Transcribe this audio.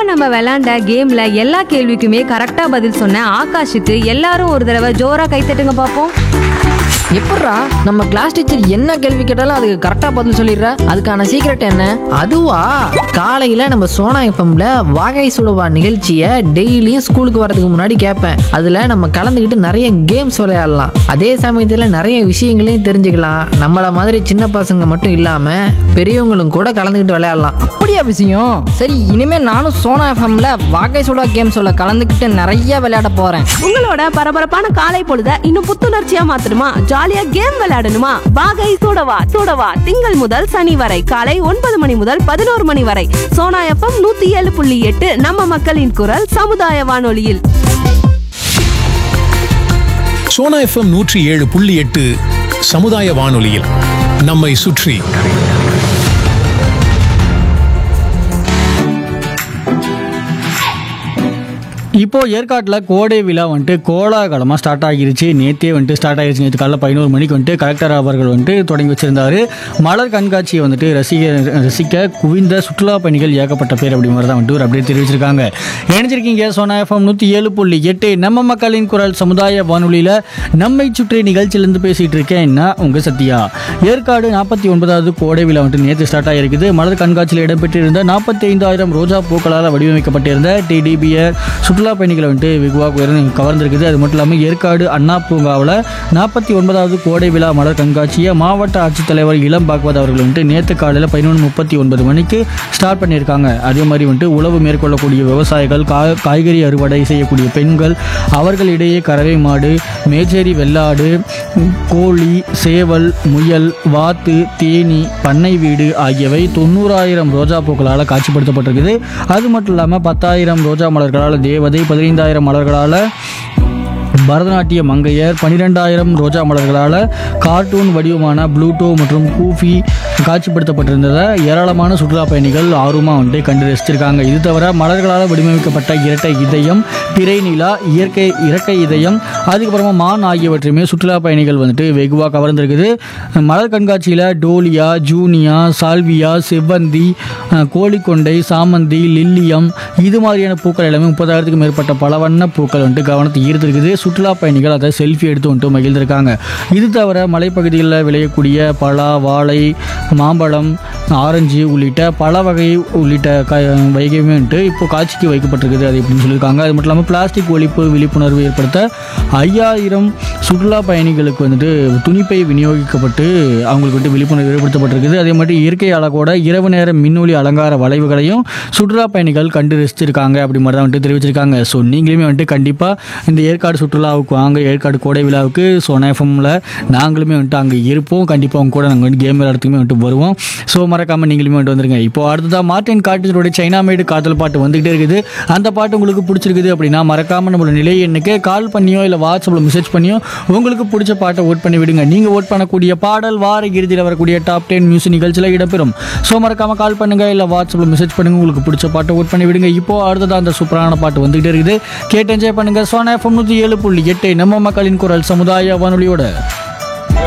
நம்ம விளையாண்ட கேம்ல எல்லா கேள்விக்குமே கரெக்டா பதில் சொன்ன ஆகாஷுக்கு எல்லாரும் ஒரு தடவை ஜோரா கைத்தட்டுங்க பாப்போம் எப்பட்றா நம்ம கிளாஸ் டீச்சர் என்ன கேள்வி கேட்டாலும் அதுக்கு கரெக்டாக பதில் சொல்லிடுறா அதுக்கான சீக்ரெட் என்ன அதுவா காலையில் நம்ம சோனா எஃப்எம்ல வாகை சுடுவா நிகழ்ச்சியை டெய்லியும் ஸ்கூலுக்கு வரதுக்கு முன்னாடி கேட்பேன் அதில் நம்ம கலந்துக்கிட்டு நிறைய கேம்ஸ் விளையாடலாம் அதே சமயத்தில் நிறைய விஷயங்களையும் தெரிஞ்சுக்கலாம் நம்மளை மாதிரி சின்ன பசங்க மட்டும் இல்லாமல் பெரியவங்களும் கூட கலந்துக்கிட்டு விளையாடலாம் அப்படியா விஷயம் சரி இனிமே நானும் சோனா எஃப்எம்ல வாகை சுடா கேம் சொல்ல கலந்துக்கிட்டு நிறைய விளையாட போறேன் உங்களோட பரபரப்பான காலை பொழுத இன்னும் புத்துணர்ச்சியா மாத்தணுமா ஜாலியா கேம் விளையாடணுமா வாகை சூடவா சூடவா திங்கள் முதல் சனி வரை காலை ஒன்பது மணி முதல் பதினோரு மணி வரை சோனா எஃப்எம் நூத்தி ஏழு புள்ளி எட்டு நம்ம மக்களின் குரல் சமுதாய வானொலியில் சோனா எஃப்எம் நூற்றி ஏழு புள்ளி எட்டு சமுதாய வானொலியில் நம்மை சுற்றி இப்போ ஏற்காட்டில் கோடை விழா வந்துட்டு கோலாகலமாக ஸ்டார்ட் ஆகிருச்சு நேற்றே வந்துட்டு ஸ்டார்ட் ஆகிருச்சு நேற்று காலைல பதினோரு மணிக்கு வந்துட்டு கலெக்டர் அவர்கள் வந்துட்டு தொடங்கி வச்சிருந்தாரு மலர் கண்காட்சியை வந்துட்டு ரசிக ரசிக்க குவிந்த சுற்றுலா பயணிகள் ஏகப்பட்ட பேர் அப்படி மாதிரி தான் வந்துட்டு ஒரு அப்படியே தெரிவிச்சிருக்காங்க இணைஞ்சிருக்கீங்க சோனா எஃப்எம் நூற்றி ஏழு புள்ளி எட்டு நம்ம மக்களின் குரல் சமுதாய வானொலியில் நம்மை சுற்றி நிகழ்ச்சியிலேருந்து பேசிகிட்டு இருக்கேன் நான் உங்கள் சத்யா ஏற்காடு நாற்பத்தி ஒன்பதாவது கோடை விழா வந்துட்டு நேற்று ஸ்டார்ட் ஆகிருக்குது மலர் கண்காட்சியில் இடம்பெற்றிருந்த நாற்பத்தி ஐந்தாயிரம் ரோஜா பூக்களால் வடிவமைக்கப்பட்டிருந்த டிடிபிஆர் சுற்றுலா பயணிகளை வந்துட்டு வெகுவாக உயர்ந்து கவர்ந்திருக்குது அது மட்டும் இல்லாமல் ஏற்காடு அண்ணா பூங்காவில் நாற்பத்தி ஒன்பதாவது கோடை விழா மலர் கண்காட்சியை மாவட்ட ஆட்சித்தலைவர் இளம் பாக்வத் அவர்கள் வந்துட்டு நேற்று காலையில் பதினொன்று முப்பத்தி ஒன்பது மணிக்கு ஸ்டார்ட் பண்ணியிருக்காங்க அதே மாதிரி வந்துட்டு உழவு மேற்கொள்ளக்கூடிய விவசாயிகள் கா காய்கறி அறுவடை செய்யக்கூடிய பெண்கள் அவர்களிடையே கறவை மாடு மேச்சேரி வெள்ளாடு கோழி சேவல் முயல் வாத்து தேனி பண்ணை வீடு ஆகியவை தொண்ணூறாயிரம் ரோஜா பூக்களால் காட்சிப்படுத்தப்பட்டிருக்குது அது மட்டும் இல்லாமல் பத்தாயிரம் ரோஜா மலர்களால் தேவதை பதினைந்தாயிரம் மலர்களால் பரதநாட்டிய மங்கையர் பன்னிரெண்டாயிரம் ரோஜா மலர்களால் கார்ட்டூன் வடிவமான ப்ளூட்டோ மற்றும் கூஃபி காட்சிப்படுத்தப்பட்டிருந்ததை ஏராளமான சுற்றுலா பயணிகள் ஆர்வமாக வந்துட்டு கண்டு ரசிச்சிருக்காங்க இது தவிர மலர்களால் வடிவமைக்கப்பட்ட இரட்டை இதயம் பிறை நிலா இயற்கை இரட்டை இதயம் அதுக்கப்புறமா மான் ஆகியவற்றையுமே சுற்றுலா பயணிகள் வந்துட்டு வெகுவாக கவர்ந்திருக்குது மலர் கண்காட்சியில் டோலியா ஜூனியா சால்வியா செவ்வந்தி அஹ், கோழிக்கொண்டை சாமந்தி லில்லியம் இது மாதிரியான பூக்கள் எல்லாமே முப்பதாயிரத்துக்கும் மேற்பட்ட பல வண்ண பூக்கள் வந்துட்டு கவனத்தை ஈர்த்திருக்குது சுற்றுலா பயணிகள் அதை செல்ஃபி எடுத்து வந்துட்டு மகிழ்ந்திருக்காங்க இது தவிர மலைப்பகுதிகளில் விளையக்கூடிய பலா வாழை மாம்பழம் ஆரஞ்சு உள்ளிட்ட பல வகை உள்ளிட்ட க வைகையுமே வந்துட்டு இப்போ காட்சிக்கு வைக்கப்பட்டிருக்குது அது எப்படின்னு சொல்லியிருக்காங்க அது மட்டும் இல்லாமல் பிளாஸ்டிக் ஒழிப்பு விழிப்புணர்வு ஏற்படுத்த ஐயாயிரம் சுற்றுலா பயணிகளுக்கு வந்துட்டு துணிப்பை விநியோகிக்கப்பட்டு அவங்களுக்கு வந்துட்டு விழிப்புணர்வு ஏற்படுத்தப்பட்டிருக்குது அதே மாதிரி இயற்கை அழகோட இரவு நேர மின்னொளி அலங்கார வளைவுகளையும் சுற்றுலா பயணிகள் கண்டு ரசிச்சிருக்காங்க அப்படி மாதிரி தான் வந்துட்டு தெரிவிச்சிருக்காங்க ஸோ நீங்களுமே வந்துட்டு கண்டிப்பாக இந்த ஏற்காடு சுற்றுலாவுக்கு வாங்க ஏற்காடு கோடை விழாவுக்கு சோனா எஃப்எம்ல நாங்களுமே வந்துட்டு அங்கே இருப்போம் கண்டிப்பாக அவங்க கூட நாங்கள் வந்து கேம் விளையாடுறதுக்குமே வந்துட்டு வருவோம் ஸோ மறக்காமல் நீங்களுமே வந்துட்டு வந்துருங்க இப்போ அடுத்ததாக மார்டின் காட்டேஜோட சைனா மேடு காதல் பாட்டு வந்துகிட்டே இருக்குது அந்த பாட்டு உங்களுக்கு பிடிச்சிருக்குது அப்படின்னா மறக்காமல் நம்மளோட நிலை எண்ணுக்கு கால் பண்ணியோ இல்லை வாட்ஸ்அப்பில் மெசேஜ் பண்ணியோ உங்களுக்கு பிடிச்ச பாட்டை ஓட் பண்ணி விடுங்க நீங்கள் ஓட் பண்ணக்கூடிய பாடல் வார இறுதியில் வரக்கூடிய டாப் டென் மியூசிக் நிகழ்ச்சியில் இடம்பெறும் ஸோ மறக்காமல் கால் பண்ணுங்க இல்லை வாட்ஸ்அப்பில் மெசேஜ் பண்ணுங்க உங்களுக்கு பிடிச்ச பாட்டை ஓட் பண்ணி விடுங்க இப்போ அடுத்ததாக அந்த சூப்பரான பாட்டு வந்துகிட்டே இருக்குது கேட்டு என்ஜாய் பண்ணுங்க சோனா எஃப்எம் நூற்றி ஏழு புள்ளி எட்டு நம்ம மக்களின் குரல் சமுதாய வானொலியோட